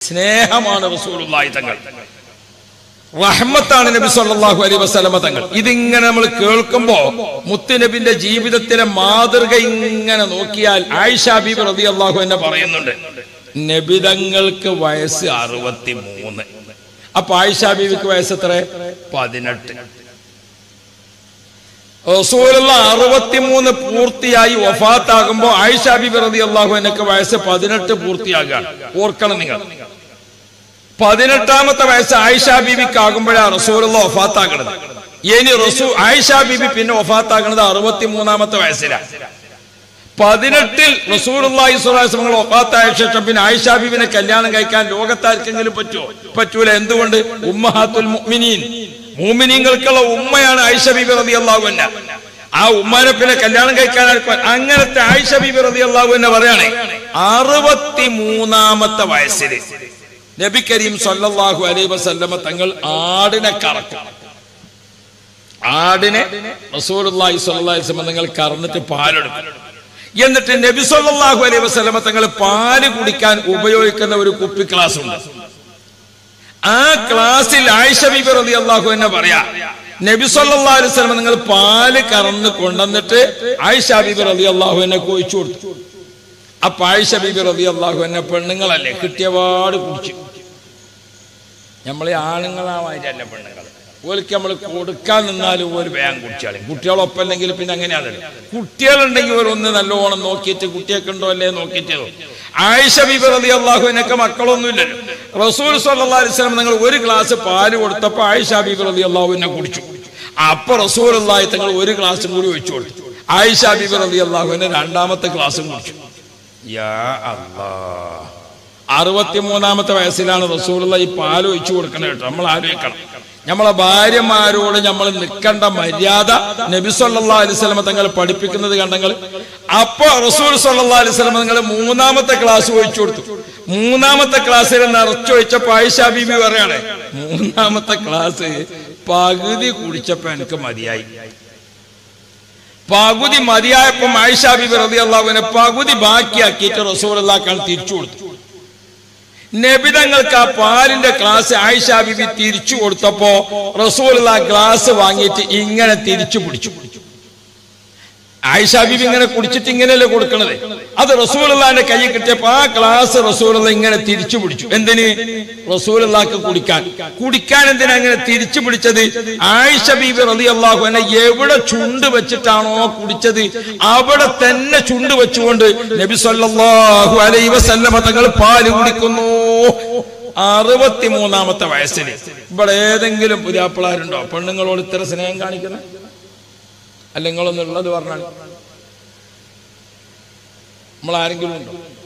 സ്നേഹമാണ് റസൂലുള്ളാഹി തങ്ങൾ റഹ്മത്താണ് നബി സല്ലല്ലാഹു അലൈഹി വസല്ലമ തങ്ങൾ ഇതിങ്ങനെ നമ്മൾ കേൾക്കുമ്പോ മുത്തുനബിന്റെ ജീവിതത്തിലെ മാതൃക ഇങ്ങനെ നോക്കിയാൽ ആയിഷ ബീബി റളിയല്ലാഹു എന്നെ പറയുന്നുണ്ട് നബിതങ്ങൾക്ക് വയസ്സ് അറുപത്തി മൂന്ന് അപ്പൊ ആയിഷ ബീവിക്ക് വയസ്സ് എത്ര പതിനെട്ട് റസൂലുള്ള അറുപത്തിമൂന്ന് പൂർത്തിയായി വഫാത്താകുമ്പോ ആയിഷ ബീബി റളിയല്ലാഹു അൻഹക്ക് വയസ്സ് പതിനെട്ട് പൂർത്തിയാകുകയാണ് ഓർക്കണം നിങ്ങൾ പതിനെട്ടാമത്തെ വയസ്സ് ആയിഷ ബീബിക്ക് ആകുമ്പോഴാണ് റസൂലുള്ള വഫാത്താകണത് ഇനി റസൂ ആയിഷ ബീബി പിന്നെ വഫാത്താകണത് അറുപത്തി മൂന്നാമത്തെ വയസ്സിലാണ് പതിനെട്ടിൽ റസൂലുള്ളാഹി സ്വല്ലല്ലാഹു അലൈഹി വസല്ലം വഫാത്തായ ശേഷം പിന്നെ ആയിഷ ബീബിനെ കല്യാണം കഴിക്കാൻ ലോകത്താർക്കെങ്കിലും പറ്റുമോ പറ്റൂല എന്തുകൊണ്ട് ഉമ്മഹാത്തുൽ മുഅ്മിനീൻ മുഅ്മിനീങ്ങൾക്കുള്ള ഉമ്മയാണ് ആയിഷ ബീബി റളിയല്ലാഹു അൻഹ ആ ഉമ്മാനെ പിന്നെ കല്യാണം കഴിക്കാൻ ആർക്കും- അങ്ങനത്തെ ആയിഷ ബീബി റളിയല്ലാഹു അൻഹ പറയാണ് അറുപത്തി മൂന്നാമത്തെ വയസ്സിൽ നബി കരീം സല്ലല്ലാഹു അലൈഹി വസല്ലമ തങ്ങൾ ആടിനെ കറക്കും ആടിനെ റസൂലുള്ളാഹി സ്വല്ലല്ലാഹി അലൈഹി വസല്ലം തങ്ങൾ കറന്നിട്ട് പാലെടുക്കും എന്നിട്ട് നബി സല്ലല്ലാഹു അലൈഹി വസല്ലമ തങ്ങൾ പാല് കുടിക്കാൻ ഉപയോഗിക്കുന്ന ഒരു കുപ്പി ഗ്ലാസ് ഉണ്ട് ആ ക്ലാസ്സിൽ ആയിഷ ബീബി റളിയല്ലാഹു എന്നെ പറയാ നബി സല്ലല്ലാഹു അലൈഹി വസല്ലം നിങ്ങൾ പാല് കറന്ന് കൊണ്ടുവന്നിട്ട് ആയിഷ ബീബി റളിയല്ലാഹു എന്നെ കൊഴിച്ചു കൊടുത്തു അപ്പൊ ആയിഷ ബീബി റളിയല്ലാഹു എന്നെ പെണ്ണുങ്ങളല്ലേ കിട്ടിയപാട് കുടിച്ചു നമ്മളെ ആണുങ്ങളാവാതിരല്ല പെണ്ണുങ്ങൾ ഓർക്ക് നമ്മൾ കൊടുക്കാൻ നിന്നാലും ഒരു വേഗം കുടിച്ചാലും കുട്ടികളൊപ്പം അല്ലെങ്കിൽ പിന്നെ അങ്ങനെയാണല്ലോ കുട്ടികളുണ്ടെങ്കിൽ ഒരു ഒന്ന് നല്ലോണം നോക്കിയിട്ട് കുട്ടിയൊക്കെ ഉണ്ടോ അല്ലേ നോക്കിയിട്ട് ആയിഷ ബീബി റളി അള്ളാഹുവിനൊക്കെ മക്കളൊന്നുമില്ലല്ലോ റസൂൽ സല്ലല്ലാഹു അലൈഹി വസല്ലം നിങ്ങൾ ഒരു ഗ്ലാസ് പാല് കൊടുത്തപ്പോൾ ആയിഷ ബീബി റളി അള്ളാഹുവിനെ കുടിച്ചു അപ്പൊ റസൂൽ അള്ളാഹി തങ്ങൾ ഒരു ഗ്ലാസും കൂടി ഒഴിച്ചു കൊടുത്തു ആയിഷ ബീബി റളി അള്ളാഹുവിനെ രണ്ടാമത്തെ ഗ്ലാസും കുടിച്ചു യാ അല്ലാ അറുപത്തിമൂന്നാമത്തെ വയസ്സിലാണ് റസൂലുള്ള ഈ പാല് ഒഴിച്ചു കൊടുക്കണത് കേട്ടോ നമ്മൾ ആലോചിക്കണം നമ്മളെ ഭാര്യമാരോട് നമ്മൾ നിൽക്കേണ്ട മര്യാദ നബി സല്ലല്ലാഹു അലൈഹി വസല്ലമ തങ്ങൾ പഠിപ്പിക്കുന്നത് കണ്ടെങ്കിൽ അപ്പൊ റസൂൽ സല്ലല്ലാഹു അലൈഹി വസല്ലമ തങ്ങൾ മൂന്നാമത്തെ ക്ലാസ് ഒഴിച്ചു കൊടുത്തു മൂന്നാമത്തെ ക്ലാസ്സിൽ നിറച്ചൊഴിച്ചപ്പോ ആയിഷ ബീബി പറയാണ് മൂന്നാമത്തെ ക്ലാസ് പകുതി കുടിച്ചപ്പോ എനിക്ക് മതിയായി പകുതി മതിയായപ്പോ ആയിഷ ബീബി റളിയല്ലാഹുവിനെ പകുതി ബാക്കിയാക്കിയിട്ട് റസൂലുള്ളാഹിക്കാൻ തിരിച്ചു കൊടുത്തു നബിതങ്ങൾക്ക് ആ പാലിന്റെ ഗ്ലാസ് ആയിഷ ബിബി തിരിച്ചു കൊടുത്തപ്പോ റസൂലുള്ള ഗ്ലാസ് വാങ്ങിയിട്ട് ഇങ്ങനെ തിരിച്ചു പിടിച്ചു ആയിഷ ബിബി ഇങ്ങനെ കുടിച്ചിട്ട് ഇങ്ങനെയല്ലേ കൊടുക്കണത് അത് റസൂലുള്ളാന്റെ കയ്യിൽ കിട്ടിയപ്പോ ആ ഗ്ലാസ് റസൂലുള്ള ഇങ്ങനെ തിരിച്ചു പിടിച്ചു എന്തിന് റസൂലുള്ളാക്ക് കുടിക്കാൻ കുടിക്കാൻ എന്തിനാ ഇങ്ങനെ തിരിച്ചു പിടിച്ചത് ആയിഷ ബീബി റളിയല്ലാഹു അൻഹ എവിടെ ചുണ്ട് വെച്ചിട്ടാണോ കുടിച്ചത് അവിടെ തന്നെ ചുണ്ട് വെച്ചുകൊണ്ട് നബി സല്ലല്ലാഹു അലൈഹി വസല്ലമ തങ്ങൾ പാല് കുടിക്കുന്നു അറുപത്തിമൂന്നാമത്തെ വയസ്സിൽ ഇവിടെ ഏതെങ്കിലും പുരാപ്പിളാരുണ്ടോ പെണ്ണുങ്ങളോട് ഇത്ര സ്നേഹം കാണിക്കുന്നത് അല്ല നിങ്ങളൊന്നുള്ളത് പറഞ്ഞാൽ നമ്മൾ ആരെങ്കിലും ഉണ്ടോ